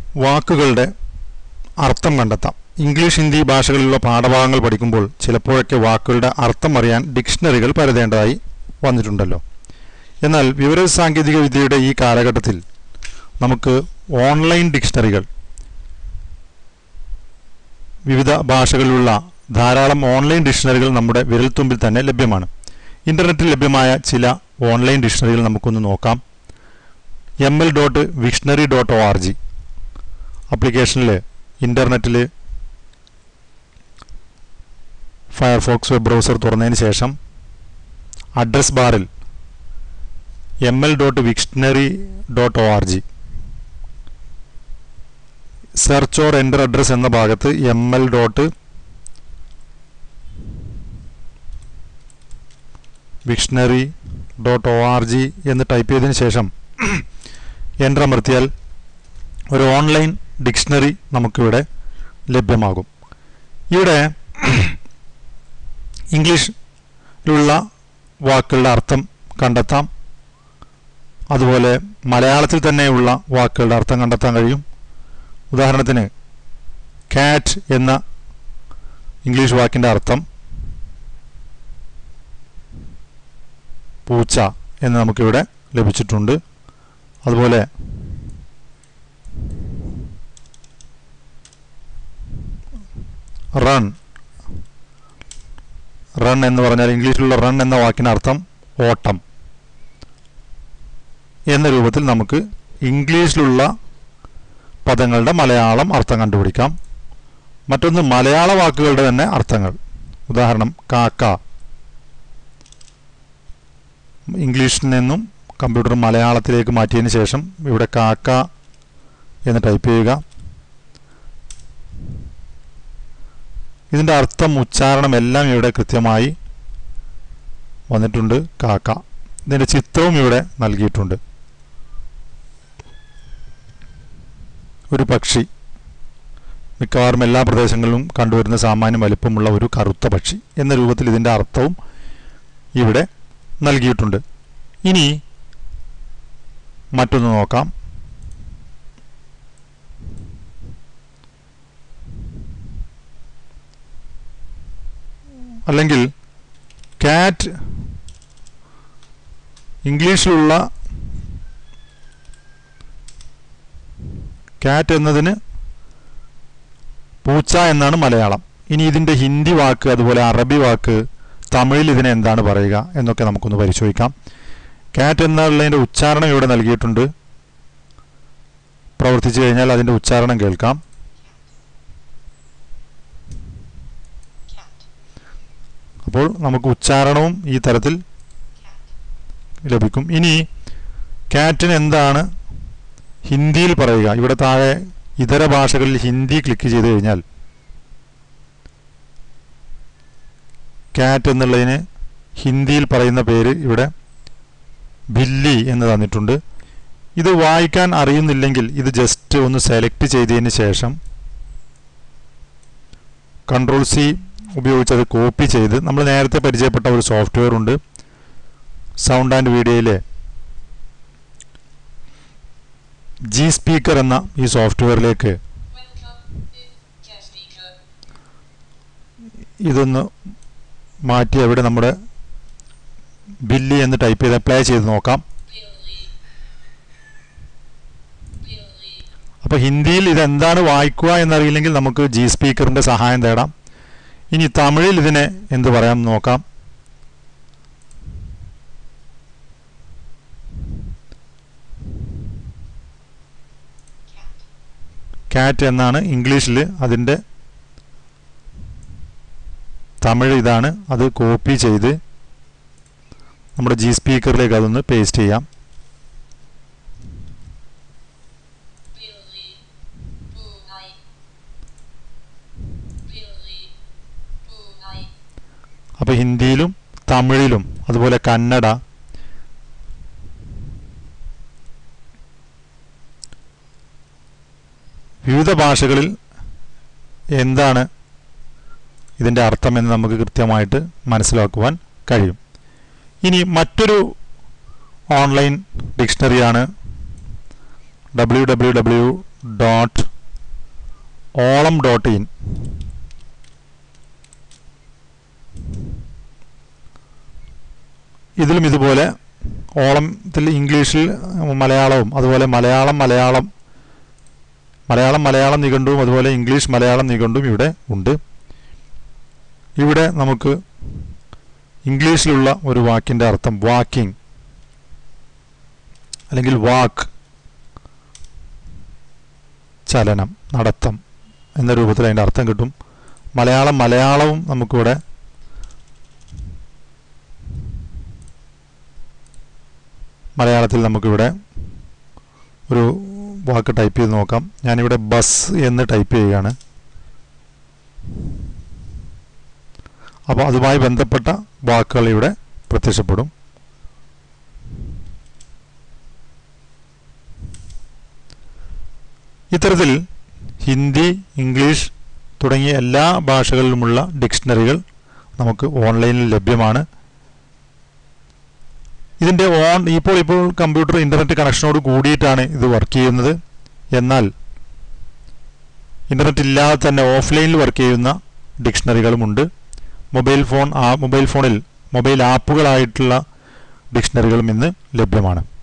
വാക്കുകളുടെ അർത്ഥം കണ്ടെത്താം ഇംഗ്ലീഷ് ഹിന്ദി ഭാഷകളിലുള്ള പാഠഭാഗങ്ങൾ പഠിക്കുമ്പോൾ ചിലപ്പോഴൊക്കെ വാക്കുകളുടെ അർത്ഥം അറിയാൻ ഡിക്ഷണറികൾ പരതേണ്ടതായി വന്നിട്ടുണ്ടല്ലോ എന്നാൽ വിവര സാങ്കേതിക വിദ്യയുടെ ഈ കാലഘട്ടത്തിൽ നമുക്ക് ഓൺലൈൻ ഡിക്ഷണറികൾ വിവിധ ഭാഷകളിലുള്ള ധാരാളം ഓൺലൈൻ ഡിക്ഷണറികൾ നമ്മുടെ വിരൽത്തുമ്പിൽ തന്നെ ലഭ്യമാണ് ഇൻ്റർനെറ്റിൽ ലഭ്യമായ ചില ഓൺലൈൻ ഡിക്ഷണറികൾ നമുക്കൊന്ന് നോക്കാം M L dot Wiktionary dot O R G ആപ്ലിക്കേഷനിൽ ഇൻ്റർനെറ്റിൽ ഫയർഫോക്സ് വെബ് ബ്രൗസർ തുറന്നതിന് ശേഷം അഡ്രസ് ബാറിൽ M L dot Wiktionary dot O R G search or enter address എന്ന ഭാഗത്ത് M L dot Wiktionary dot O R G എന്ന് type ചെയ്തതിന് ശേഷം എൻ്റർ അമർത്തിയാൽ ഒരു ഓൺലൈൻ ഡിക്ഷണറി നമുക്കിവിടെ ലഭ്യമാകും ഇവിടെ ഇംഗ്ലീഷിലുള്ള വാക്കുകളുടെ അർത്ഥം കണ്ടെത്താം അതുപോലെ മലയാളത്തിൽ തന്നെയുള്ള വാക്കുകളുടെ അർത്ഥം കണ്ടെത്താൻ കഴിയും ഉദാഹരണത്തിന് കാറ്റ് എന്ന ഇംഗ്ലീഷ് വാക്കിൻ്റെ അർത്ഥം പൂച്ച എന്ന് നമുക്കിവിടെ ലഭിച്ചിട്ടുണ്ട് അതുപോലെ റൺ റൺ എന്ന് പറഞ്ഞാൽ ഇംഗ്ലീഷിലുള്ള റൺ എന്ന വാക്കിന് അർത്ഥം ഓട്ടം എന്ന രൂപത്തിൽ നമുക്ക് ഇംഗ്ലീഷിലുള്ള പദങ്ങളുടെ മലയാളം അർത്ഥം കണ്ടുപിടിക്കാം മറ്റൊന്ന് മലയാള വാക്കുകളുടെ തന്നെ അർത്ഥങ്ങൾ ഉദാഹരണം കാക്ക ഇംഗ്ലീഷിൽ നിന്നും കമ്പ്യൂട്ടർ മലയാളത്തിലേക്ക് മാറ്റിയതിന് ശേഷം ഇവിടെ കാക്ക എന്ന് ടൈപ്പ് ചെയ്യുക ഇതിൻ്റെ അർത്ഥം ഉച്ചാരണം എല്ലാം ഇവിടെ കൃത്യമായി വന്നിട്ടുണ്ട് കാക്ക ഇതിൻ്റെ ചിത്രവും ഇവിടെ നൽകിയിട്ടുണ്ട് ഒരു പക്ഷി മിക്കവാറും എല്ലാ പ്രദേശങ്ങളിലും കണ്ടുവരുന്ന സാമാന്യം വലിപ്പമുള്ള ഒരു കറുത്ത പക്ഷി എന്ന രൂപത്തിൽ ഇതിൻ്റെ അർത്ഥവും ഇവിടെ നൽകിയിട്ടുണ്ട് ഇനി മറ്റൊന്ന് നോക്കാം അല്ലെങ്കിൽ കാറ്റ് ഇംഗ്ലീഷിലുള്ള കാറ്റ് എന്നതിന് പൂച്ച എന്നാണ് മലയാളം ഇനി ഇതിൻ്റെ ഹിന്ദി വാക്ക് അതുപോലെ അറബി വാക്ക് തമിഴിൽ ഇതിനെ എന്താണ് പറയുക എന്നൊക്കെ നമുക്കൊന്ന് പരിശോധിക്കാം കാറ്റ് എന്നുള്ളതിൻ്റെ ഉച്ചാരണം ഇവിടെ നൽകിയിട്ടുണ്ട് പ്രവർത്തിച്ചു കഴിഞ്ഞാൽ അതിൻ്റെ ഉച്ചാരണം കേൾക്കാം അപ്പോൾ നമുക്ക് ഉച്ചാരണവും ഈ തരത്തിൽ ലഭിക്കും ഇനി കാറ്റിന് എന്താണ് ഹിന്ദിയിൽ പറയുക ഇവിടെ താഴെ ഇതര ഭാഷകളിൽ ഹിന്ദി ക്ലിക്ക് ചെയ്ത് കഴിഞ്ഞാൽ കാറ്റ് എന്നുള്ളതിന് ഹിന്ദിയിൽ പറയുന്ന പേര് ഇവിടെ ബില്ലി എന്ന് തന്നിട്ടുണ്ട് ഇത് വായിക്കാൻ അറിയുന്നില്ലെങ്കിൽ ഇത് ജസ്റ്റ് ഒന്ന് സെലക്ട് ചെയ്തതിന് ശേഷം കൺട്രോൾ സി ഉപയോഗിച്ച് അത് കോപ്പി ചെയ്ത് നമ്മൾ നേരത്തെ പരിചയപ്പെട്ട ഒരു സോഫ്റ്റ്വെയർ ഉണ്ട് സൗണ്ട് ആൻഡ് വീഡിയോയിലെ ജി സ്പീക്കർ എന്ന ഈ സോഫ്റ്റ്വെയറിലേക്ക് ഇതൊന്ന് മാറ്റി അവിടെ നമ്മുടെ ബില്ലി എന്ന് ടൈപ്പ് ചെയ്ത് അപ്ലൈ ചെയ്ത് നോക്കാം അപ്പോൾ ഹിന്ദിയിൽ ഇതെന്താണ് വായിക്കുക എന്നറിയില്ലെങ്കിൽ നമുക്ക് ജി സ്പീക്കറിൻ്റെ സഹായം തേടാം ഇനി തമിഴിൽ ഇതിനെ എന്ത് പറയാം നോക്കാം കാറ്റ് എന്നാണ് ഇംഗ്ലീഷിൽ അതിൻ്റെ തമിഴ് ഇതാണ് അത് കോപ്പി ചെയ്ത് നമ്മുടെ ജി സ്പീക്കറിലേക്ക് അതൊന്ന് പേസ്റ്റ് ചെയ്യാം അപ്പോൾ ഹിന്ദിയിലും തമിഴിലും അതുപോലെ കന്നഡ വിവിധ ഭാഷകളിൽ എന്താണ് ഇതിൻ്റെ അർത്ഥമെന്ന് നമുക്ക് കൃത്യമായിട്ട് മനസ്സിലാക്കുവാൻ കഴിയും ഇനി മറ്റൊരു ഓൺലൈൻ ഡിക്ഷണറിയാണ് W W W dot Olam dot in ഇതിലും ഇതുപോലെ ഓളത്തിൽ ഇംഗ്ലീഷിൽ മലയാളവും അതുപോലെ മലയാളം മലയാളം മലയാളം മലയാളം നിഘണ്ടുവും അതുപോലെ ഇംഗ്ലീഷ് മലയാളം നിഘണ്ടുവും ഇവിടെ ഉണ്ട് ഇവിടെ നമുക്ക് ഇംഗ്ലീഷിലുള്ള ഒരു വാക്കിൻ്റെ അർത്ഥം വാക്കിംഗ് അല്ലെങ്കിൽ വാക്ക് ചലനം നടത്തം എന്ന രൂപത്തിൽ അതിൻ്റെ അർത്ഥം കിട്ടും മലയാളം മലയാളവും നമുക്കിവിടെ മലയാളത്തിൽ നമുക്കിവിടെ ഒരു വാക്ക് ടൈപ്പ് ചെയ്ത് നോക്കാം ഞാനിവിടെ ബസ് എന്ന് ടൈപ്പ് ചെയ്യുകയാണ് അപ്പോൾ അതുമായി ബന്ധപ്പെട്ട വാക്കുകൾ ഇവിടെ പ്രത്യക്ഷപ്പെടും ഇത്തരത്തിൽ ഹിന്ദി ഇംഗ്ലീഷ് തുടങ്ങിയ എല്ലാ ഭാഷകളിലുമുള്ള ഡിക്ഷണറികൾ നമുക്ക് ഓൺലൈനിൽ ലഭ്യമാണ് ഇതിൻ്റെ ഓൺ ഇപ്പോൾ ഇപ്പോൾ കമ്പ്യൂട്ടർ ഇൻ്റർനെറ്റ് കണക്ഷനോട് കൂടിയിട്ടാണ് ഇത് വർക്ക് ചെയ്യുന്നത് എന്നാൽ ഇൻ്റർനെറ്റ് ഇല്ലാതെ തന്നെ ഓഫ്ലൈനിൽ വർക്ക് ചെയ്യുന്ന ഡിക്ഷണറികളുമുണ്ട് മൊബൈൽ ഫോൺ ആ മൊബൈൽ ഫോണിൽ മൊബൈൽ ആപ്പുകളായിട്ടുള്ള ഡിക്ഷണറികളും ഇന്ന് ലഭ്യമാണ്